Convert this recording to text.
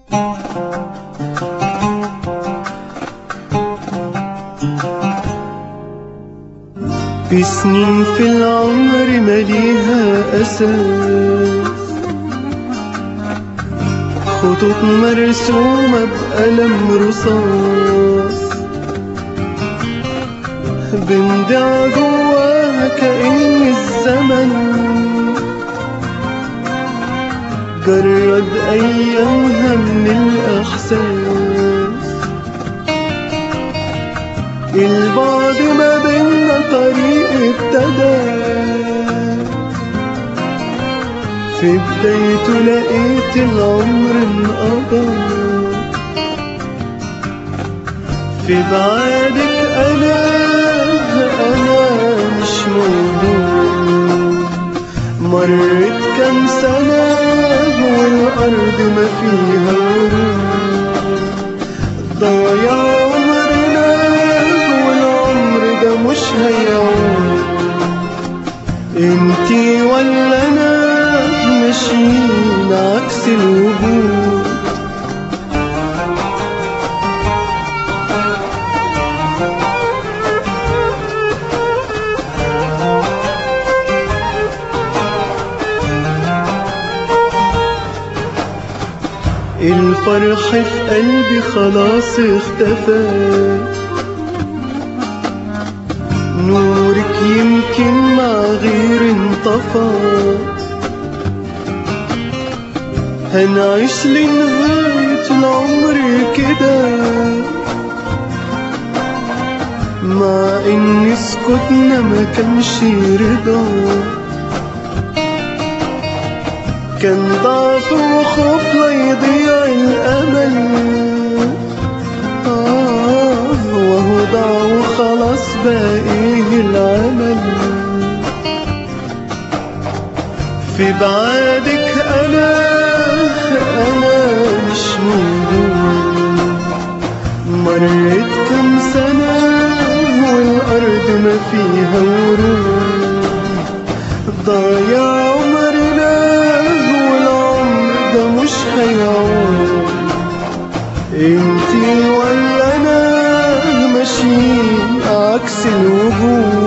في سنين في العمر مليها أساس خطوط مرسومة بقلم رصاص بندع جواها كأن الزمن جرد أيامها من الإحساس البعد ما بينا طريق ابتدى في بدايته لقيت العمر انقضى في بعادك أنا أنا مش موجود مرت كام سنة والأرض ما فيها ورود ضايع عمرنا والعمر ده مش هيعود انتي ولا انا ماشيين عكس الوجود الفرح في قلبي خلاص اختفى نورك يمكن مع غير انطفى هنعيش لنهاية العمر كده مع ان سكوتنا ما كانش رضا كان ضعف وخوف لا يضيع الامل آه وهو ضاع وخلاص باقيه العمل في بعادك انا انا مش موجود مرت كم سنة والأرض ما فيها ورود ضايع عمرنا والعمر ده مش هيعود انتي ولا انا ماشيين عكس الوجود